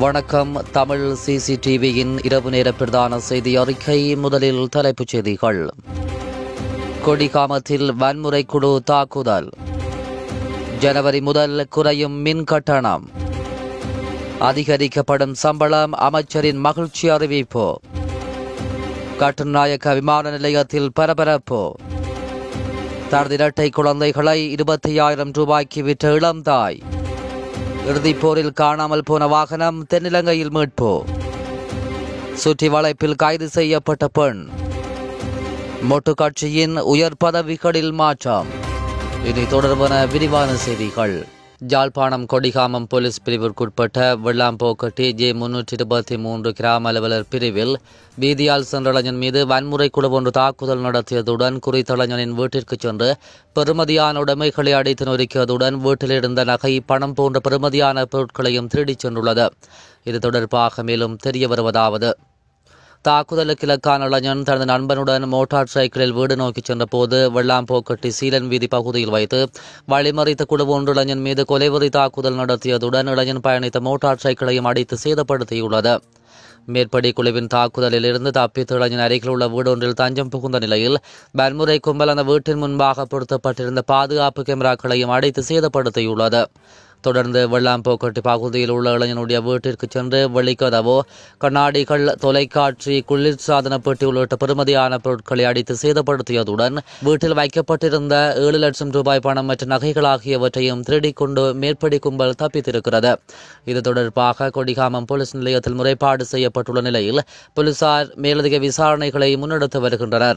வணக்கம் தமிழ் சிசிடிவியின் இரவு நேர பிரதான செய்தி அறிக்கை முதலில் தலைப்புச் செய்திகள் கொடிகாமத்தில் வன்முறை குழு தாக்குதல் ஜனவரி முதல் குறையும் மின் கட்டணம் அதிகரிக்கப்படும் சம்பளம் அமைச்சரின் மகிழ்ச்சி அறிவிப்பு கட்டுநாயக்க விமான நிலையத்தில் பரபரப்பு தனது இரட்டை குழந்தைகளை இருபத்தி ஆயிரம் ரூபாய்க்கு விற்ற இளம்தாய் இறுதிப் போரில் காணாமல் போன வாகனம் தென்னிலங்கையில் மீட்பு சுற்றி வளைப்பில் கைது செய்யப்பட்ட பெண் மொட்டு கட்சியின் உயர் பதவிகளில் மாற்றம் இனி தொடர்பான விரிவான செய்திகள் ஜாழ்ப்பாணம் கொடிகாமம் போலீஸ் பிரிவிற்குட்பட்ட வெள்ளாம்போக்கட்டி ஜே முன்னூற்றி இருபத்தி மூன்று கிராம அலுவலர் பிரிவில் வீதியால் சென்ற இளைஞன் மீது வன்முறை குழு ஒன்று தாக்குதல் நடத்தியதுடன் குறித்த இளைஞனின் வீட்டிற்கு சென்று பெறுமதியான உடைமைகளை அடித்து நொறுக்கியதுடன் வீட்டில் இருந்த நகை பணம் போன்ற பெறுமதியான பொருட்களையும் திருடிச் சென்றுள்ளது இது தொடர்பாக மேலும் தெரிய வருவதாவது தாக்குதலுக்கு இலக்கான இளைஞன் தனது நண்பனுடன் மோட்டார் சைக்கிளில் வீடு நோக்கி சென்றபோது வெள்ளாம்போக்கட்டி சீலன் வீதி பகுதியில் வைத்து வழிமறித்த குழு ஒன்று இளைஞன் மீது கொலைவெறி தாக்குதல் நடத்தியதுடன் இளைஞன் பயணித்த மோட்டார் சைக்கிளையும் அடித்து சேதப்படுத்தியுள்ளது மேற்படி குழுவின் தாக்குதலில் இருந்து தப்பித்த இளைஞன் அருகில் உள்ள வீடொன்றில் தஞ்சம் புகுந்த நிலையில் வன்முறை கும்பல் அந்த வீட்டின் முன்பாக பொருத்தப்பட்டிருந்த பாதுகாப்பு கேமராக்களையும் அடைத்து சேதப்படுத்தியுள்ளது தொடர்ந்து வெள்ளாம்போக்கட்டு பகுதியில் உள்ள இளைஞனுடைய வீட்டிற்கு சென்று வெளிக்கதவோ கண்ணாடிகள் தொலைக்காட்சி குளிர்சாதன பெட்டி உள்ளிட்ட பெறுமதியான பொருட்களை அடித்து சேதப்படுத்தியதுடன் வீட்டில் வைக்கப்பட்டிருந்த ஏழு லட்சம் ரூபாய் பணம் மற்றும் நகைகள் ஆகியவற்றையும் திருடிக் கொண்டு மேற்படி கும்பல் தப்பித்திருக்கிறது இது தொடர்பாக கொடிகாமம் போலீஸ் நிலையத்தில் முறைப்பாடு செய்யப்பட்டுள்ள நிலையில் போலீசார் மேலதிக விசாரணைகளை முன்னெடுத்து வருகின்றனர்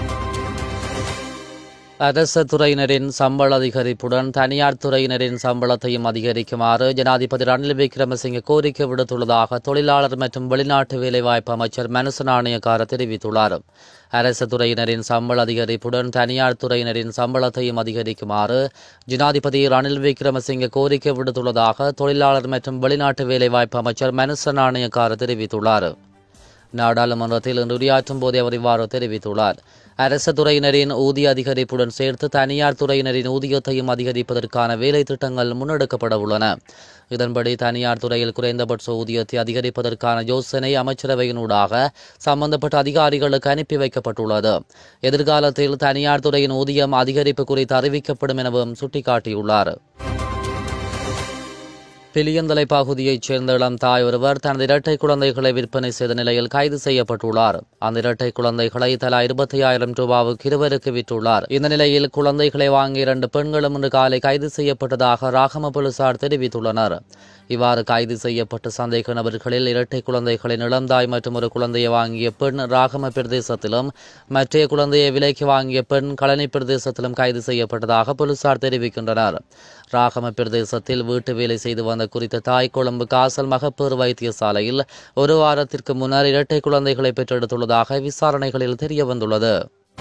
அரச துறையினரின் சம்பள அதிகரிப்புடன் தனியார் துறையினரின் சம்பளத்தையும் அதிகரிக்குமாறு ஜனாதிபதி ரணில் விக்ரமசிங்கே கோரிக்கை விடுத்துள்ளதாக தொழிலாளர் மற்றும் வெளிநாட்டு வேலைவாய்ப்பு அமைச்சர் மனுச நாணயக்கார தெரிவித்துள்ளார் அரசு துறையினரின் சம்பள அதிகரிப்புடன் தனியார் துறையினரின் சம்பளத்தையும் அதிகரிக்குமாறு ஜனாதிபதி ரணில் விக்ரமசிங்கே கோரிக்கை விடுத்துள்ளதாக தொழிலாளர் மற்றும் வெளிநாட்டு வேலைவாய்ப்பு அமைச்சர் மனுச நாணயக்கார தெரிவித்துள்ளார் நாடாளுமன்றத்தில் இன்று உரையாற்றும் போதே அவர் இவ்வாறு தெரிவித்துள்ளார் அரசு துறையினரின் ஊதிய அதிகரிப்புடன் சேர்த்து தனியார் துறையினரின் ஊதியத்தையும் அதிகரிப்பதற்கான வேலை திட்டங்கள் முன்னெடுக்கப்பட உள்ளன இதன்படி தனியார் துறையில் குறைந்தபட்ச ஊதியத்தை அதிகரிப்பதற்கான யோசனை அமைச்சரவையினூடாக சம்பந்தப்பட்ட அதிகாரிகளுக்கு அனுப்பி வைக்கப்பட்டுள்ளது எதிர்காலத்தில் தனியார் துறையின் ஊதியம் அதிகரிப்பு குறித்து அறிவிக்கப்படும் எனவும் சுட்டிக்காட்டியுள்ளார் பிலியந்தலை பகுதியைச் சேர்ந்த இளம் தாய் ஒருவர் தனது இரட்டை குழந்தைகளை விற்பனை செய்த நிலையில் கைது செய்யப்பட்டுள்ளார் அந்த இரட்டை குழந்தைகளை தலா இருபத்தி ஆயிரம் ரூபாவுக்கு இருவருக்கு விற்றுள்ளார் இந்த நிலையில் குழந்தைகளை வாங்கிய இரண்டு பெண்களும் இன்று காலை கைது செய்யப்பட்டதாக ராகம போலீசார் தெரிவித்துள்ளனர் இவ்வாறு கைது செய்யப்பட்ட சந்தேக நபர்களில் இரட்டை குழந்தைகளின் இளம்தாய் மற்றும் ஒரு குழந்தையை வாங்கிய பெண் ராகம பிரதேசத்திலும் மற்றைய குழந்தையை விலைக்கு வாங்கிய பெண் கழனி பிரதேசத்திலும் கைது செய்யப்பட்டதாக போலீசார் தெரிவிக்கின்றனர் ராகம பிரதேசத்தில் வீட்டு வேலை செய்து வந்த குறித்த தாய் கொழும்பு காசல் மகப்பேறு வைத்தியசாலையில் ஒரு வாரத்திற்கு முன்னர் இரட்டை குழந்தைகளை பெற்றெடுத்துள்ளதாக விசாரணைகளில் தெரிய வந்துள்ளது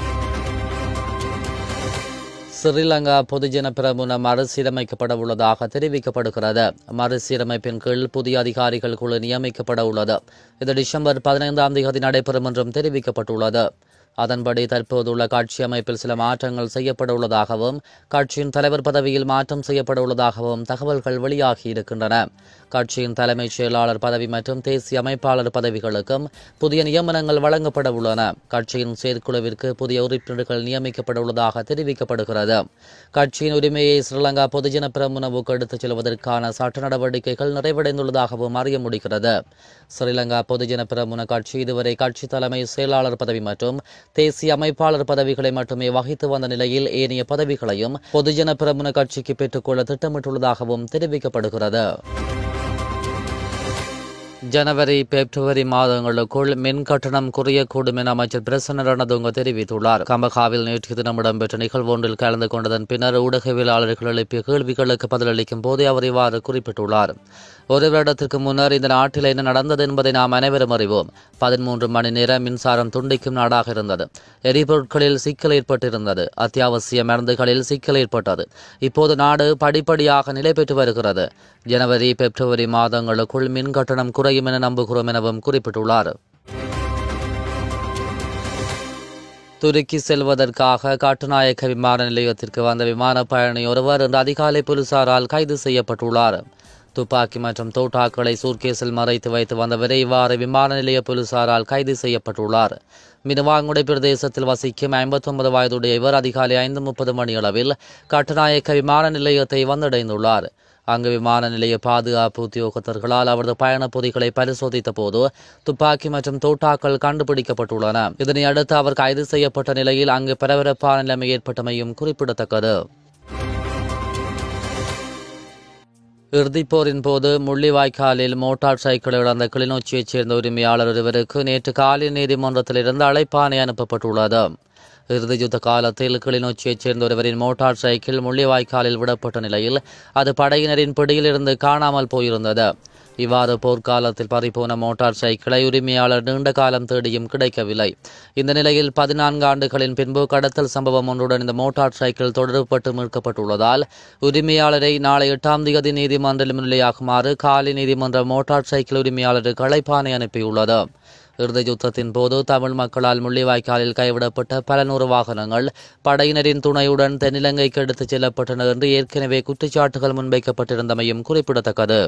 ஸ்ரீலங்கா பொதுஜன பிரமுன மறுசீரமைக்கப்பட உள்ளதாக தெரிவிக்கப்படுகிறது மறுசீரமைப்பின் கீழ் புதிய அதிகாரிகள் குழு நியமிக்கப்பட உள்ளது இது டிசம்பர் பதினைந்தாம் தேதி நடைபெறும் என்றும் தெரிவிக்கப்பட்டுள்ளது அதன்படி தற்போதுள்ள கட்சி அமைப்பில் சில மாற்றங்கள் செய்யப்பட உள்ளதாகவும் கட்சியின் தலைவர் பதவியில் மாற்றம் செய்யப்பட உள்ளதாகவும் தகவல்கள் வெளியாகி இருக்கின்றன கட்சியின் தலைமைச் செயலாளர் பதவி மற்றும் தேசிய அமைப்பாளர் பதவிகளுக்கும் புதிய நியமனங்கள் வழங்கப்பட உள்ளன கட்சியின் செயற்குழுவிற்கு புதிய உறுப்பினர்கள் நியமிக்கப்பட உள்ளதாக தெரிவிக்கப்படுகிறது கட்சியின் உரிமையை ஸ்ரீலங்கா பொதுஜன பிரமுனவுக்கு எடுத்துச் செல்வதற்கான சட்ட நடவடிக்கைகள் நிறைவடைந்துள்ளதாகவும் அறிய முடிகிறது ஸ்ரீலங்கா பொதுஜன பிரமுன கட்சி இதுவரை கட்சி தலைமை செயலாளர் பதவி மற்றும் தேசிய அமைப்பாளர் பதவிகளை மட்டுமே வகித்து வந்த நிலையில் ஏனைய பதவிகளையும் பொதுஜன பிரமுன கட்சிக்கு பெற்றுக்கொள்ள திட்டமிட்டுள்ளதாகவும் தெரிவிக்கப்படுகிறது ஜனவரி பிப்ரவரி மாதங்களுக்குள் மின் கட்டணம் குறையக்கூடும் என அமைச்சர் பிரசன்ன ரணதுங்க தெரிவித்துள்ளார் கம்பகாவில் நேற்று தினம் இடம்பெற்ற நிகழ்வு ஒன்றில் கலந்து கொண்டதன் பின்னர் ஊடகவியலாளர்கள் எழுப்பிய கேள்விகளுக்கு பதிலளிக்கும் போதே அவர் இவ்வாறு குறிப்பிட்டுள்ளார் ஒரு வருடத்திற்கு முன்னர் இந்த நாட்டில் என்ன நடந்தது என்பதை நாம் அனைவரும் அறிவோம் பதிமூன்று மணி நேரம் மின்சாரம் துண்டிக்கும் நாடாக இருந்தது எரிபொருட்களில் சிக்கல் ஏற்பட்டிருந்தது அத்தியாவசிய மருந்துகளில் சிக்கல் ஏற்பட்டது இப்போது நாடு படிப்படியாக நிலை பெற்று வருகிறது ஜனவரி பிப்ரவரி மாதங்களுக்குள் மின் கட்டணம் குறையும் என நம்புகிறோம் எனவும் குறிப்பிட்டுள்ளார் துருக்கி செல்வதற்காக கட்டுநாயக்க விமான நிலையத்திற்கு வந்த விமான பயணி ஒருவர் இன்று அதிகாலை போலீசாரால் கைது செய்யப்பட்டுள்ளார் துப்பாக்கி மற்றும் தோட்டாக்களை சூர்கேஸில் மறைத்து வைத்து வந்தவரை இவ்வாறு விமான நிலைய போலீசாரால் கைது செய்யப்பட்டுள்ளார் மினுவாங்குடை பிரதேசத்தில் வசிக்கும் ஐம்பத்தொன்பது வயதுடைய இவர் அதிகாலை ஐந்து முப்பது மணியளவில் கட்டுநாயக்க விமான நிலையத்தை வந்தடைந்துள்ளார் அங்கு விமான நிலைய பாதுகாப்பு உத்தியோகத்தர்களால் அவரது பயணப் பொதிகளை பரிசோதித்த போது துப்பாக்கி மற்றும் தோட்டாக்கள் கண்டுபிடிக்கப்பட்டுள்ளன இதனை அடுத்து அவர் கைது செய்யப்பட்ட நிலையில் அங்கு பரபரப்பான நிலைமை ஏற்பட்டமையும் குறிப்பிடத்தக்கது இறுதிப் போரின் போது முள்ளிவாய்க்காலில் மோட்டார் சைக்கிளை இழந்த கிளிநொச்சியைச் சேர்ந்த உரிமையாளர் ஒருவருக்கு நேற்று காலை நீதிமன்றத்திலிருந்து அழைப்பாணை அனுப்பப்பட்டுள்ளது இறுதி யுத்த காலத்தில் கிளிநொச்சியைச் சேர்ந்த ஒருவரின் மோட்டார் சைக்கிள் முள்ளிவாய்க்காலில் விடப்பட்ட நிலையில் அது படையினரின் பிடியிலிருந்து காணாமல் போயிருந்தது இவ்வாறு போர்க்காலத்தில் பறிபோன மோட்டார் சைக்கிளை உரிமையாளர் நீண்ட காலம் தேடியும் கிடைக்கவில்லை இந்த நிலையில் பதினான்கு ஆண்டுகளின் பின்பு கடத்தல் சம்பவம் ஒன்றுடன் இந்த மோட்டார் சைக்கிள் தொடரப்பட்டு மீட்கப்பட்டுள்ளதால் உரிமையாளரை நாளை எட்டாம் தேதி நீதிமன்றில் முன்னிலையாகுமாறு காலி நீதிமன்ற மோட்டார் சைக்கிள் உரிமையாளருக்கு அழைப்பாணை அனுப்பியுள்ளது இறுதி யுத்தத்தின் போது தமிழ் மக்களால் முள்ளிவாய்க்காலில் கைவிடப்பட்ட பல நூறு வாகனங்கள் படையினரின் துணையுடன் தென்னிலங்கைக்கு எடுத்துச் செல்லப்பட்டன என்று ஏற்கனவே குற்றச்சாட்டுகள் முன்வைக்கப்பட்டிருந்தமையும் குறிப்பிடத்தக்கது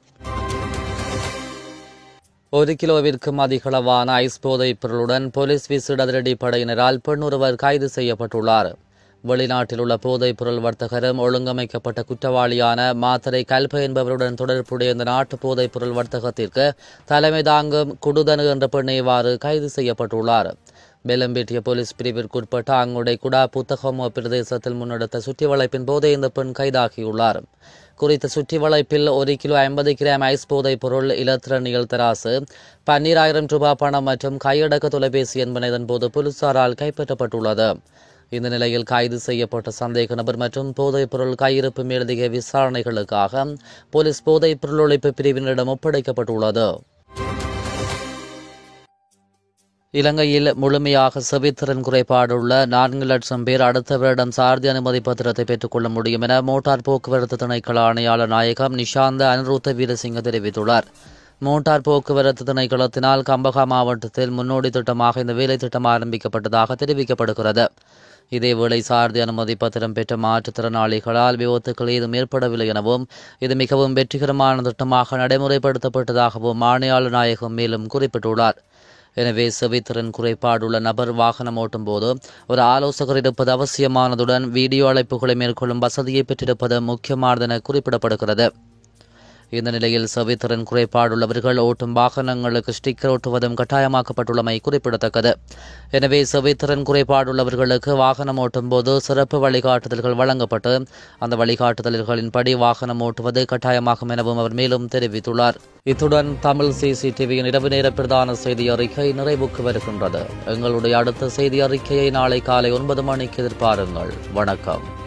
ஒரு கிலோவிற்கும் அதிகளவான ஐஸ் போதைப் பொருளுடன் போலீஸ் விசேட அதிரடி படையினரால் பெண் ஒருவர் கைது செய்யப்பட்டுள்ளார் வெளிநாட்டில் உள்ள போதைப் பொருள் வர்த்தகரும் ஒழுங்கமைக்கப்பட்ட குற்றவாளியான மாத்தரை கல்ப என்பவருடன் தொடர்புடைய இந்த நாட்டு போதைப் பொருள் வர்த்தகத்திற்கு தலைமை தாங்கும் குடுதனு என்ற பெண் இவ்வாறு கைது செய்யப்பட்டுள்ளார் பெலம்பேட்டிய போலீஸ் பிரிவிற்குட்பட்ட அங்குடை குடா புத்தகமோ பிரதேசத்தில் முன்னெடுத்த சுற்றி வளைப்பின் போதே இந்த பெண் கைதாகியுள்ளார் குறித்த சுற்றி வளைப்பில் ஒரு கிலோ ஐம்பது கிராம் ஐஸ் போதைப் பொருள் இலத்திரனியல் தராசு பன்னீராயிரம் ரூபாய் பணம் மற்றும் கையடக்க தொலைபேசி என்பன இதன்போது போலீசாரால் கைப்பற்றப்பட்டுள்ளது இந்த நிலையில் கைது செய்யப்பட்ட சந்தேக நபர் மற்றும் போதைப் பொருள் கையிருப்பு மேலதிக விசாரணைகளுக்காக போலீஸ் போதைப் பொருள் ஒழிப்பு பிரிவினரிடம் ஒப்படைக்கப்பட்டுள்ளது இலங்கையில் முழுமையாக செவித்திறன் குறைபாடுள்ள நான்கு லட்சம் பேர் அடுத்த வருடம் சாரதி அனுமதி பத்திரத்தை பெற்றுக்கொள்ள முடியும் என மோட்டார் போக்குவரத்து திணைக்கள ஆணையாளர் நாயகம் நிஷாந்த அனுருத்த வீரசிங்க தெரிவித்துள்ளார் மோட்டார் போக்குவரத்து திணைக்களத்தினால் கம்பகா மாவட்டத்தில் முன்னோடி திட்டமாக இந்த வேலை திட்டம் ஆரம்பிக்கப்பட்டதாக தெரிவிக்கப்படுகிறது இதேவேளை சாரதி அனுமதி பத்திரம் பெற்ற மாற்றுத்திறனாளிகளால் விபத்துக்கள் ஏதும் ஏற்படவில்லை எனவும் இது மிகவும் வெற்றிகரமான திட்டமாக நடைமுறைப்படுத்தப்பட்டதாகவும் ஆணையாளர் நாயகம் மேலும் குறிப்பிட்டுள்ளார் எனவே செவித்திறன் குறைபாடுள்ள நபர் வாகனம் ஓட்டும் போது ஒரு ஆலோசகர் இருப்பது அவசியமானதுடன் வீடியோ அழைப்புகளை மேற்கொள்ளும் வசதியை பெற்றிருப்பது முக்கியமானது என குறிப்பிடப்படுகிறது இந்த நிலையில் செவித்திறன் குறைபாடுள்ளவர்கள் ஓட்டும் வாகனங்களுக்கு ஸ்டிக்கர் ஒட்டுவதும் கட்டாயமாக்கப்பட்டுள்ளமை குறிப்பிடத்தக்கது எனவே செவித்திறன் குறைபாடுள்ளவர்களுக்கு வாகனம் ஓட்டும் போது சிறப்பு வழிகாட்டுதல்கள் வழங்கப்பட்டு அந்த வழிகாட்டுதல்களின்படி வாகனம் ஓட்டுவது கட்டாயமாகும் எனவும் அவர் மேலும் தெரிவித்துள்ளார் இத்துடன் தமிழ் சிசிடிவியின் இரவு நேர பிரதான செய்தி அறிக்கை நிறைவுக்கு வருகின்றது எங்களுடைய அடுத்த செய்தி அறிக்கையை நாளை காலை ஒன்பது மணிக்கு எதிர்பாருங்கள் வணக்கம்